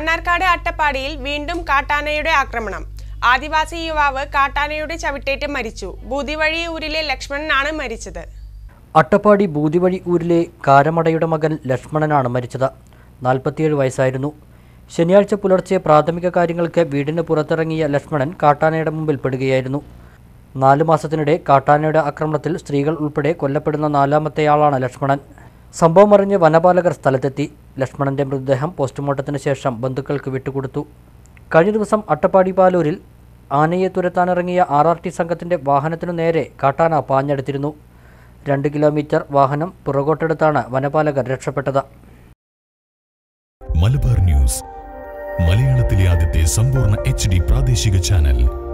മണ്ണാർക്കാട് അട്ടപ്പാടിയിൽ വീണ്ടും കാട്ടാനയുടെ ആക്രമണം ആദിവാസി യുവാവ് കാട്ടാനയുടെ ചവിട്ടേറ്റ് മരിച്ചു ബൂതിവഴി ഊരിലെ ലക്ഷ്മണനാണ് മരിച്ചത് അട്ടപ്പാടി ബൂതിവഴി ഊരിലെ കാരമടയുടെ മകൻ ലക്ഷ്മണനാണ് മരിച്ചത് നാൽപ്പത്തിയേഴ് വയസ്സായിരുന്നു ശനിയാഴ്ച പുലർച്ചെ പ്രാഥമിക കാര്യങ്ങൾക്ക് വീടിന് പുറത്തിറങ്ങിയ ലക്ഷ്മണൻ കാട്ടാനയുടെ മുമ്പിൽ പെടുകയായിരുന്നു നാലു മാസത്തിനിടെ കാട്ടാനയുടെ ആക്രമണത്തിൽ സ്ത്രീകൾ ഉൾപ്പെടെ കൊല്ലപ്പെടുന്ന നാലാമത്തെയാളാണ് ലക്ഷ്മണൻ സംഭവം അറിഞ്ഞ് വനപാലകർ സ്ഥലത്തെത്തി ലക്ഷ്മണന്റെ മൃതദേഹം പോസ്റ്റ്മോർട്ടത്തിന് ശേഷം ബന്ധുക്കൾക്ക് വിട്ടുകൊടുത്തു കഴിഞ്ഞ ദിവസം അട്ടപ്പാടി പാലൂരിൽ ആനയെ തുരത്താനിറങ്ങിയ ആർ ആർ ടി സംഘത്തിന്റെ വാഹനത്തിനു നേരെ കാട്ടാന പാഞ്ഞെടുത്തിരുന്നു രണ്ട് കിലോമീറ്റർ വാഹനം പുറകോട്ടെടുത്താണ് വനപാലകർ രക്ഷപ്പെട്ടത് മലബാർ ന്യൂസ് മലയാളത്തിലെ ആദ്യത്തെ സമ്പൂർണ്ണ എച്ച് ഡി പ്രാദേശിക ചാനൽ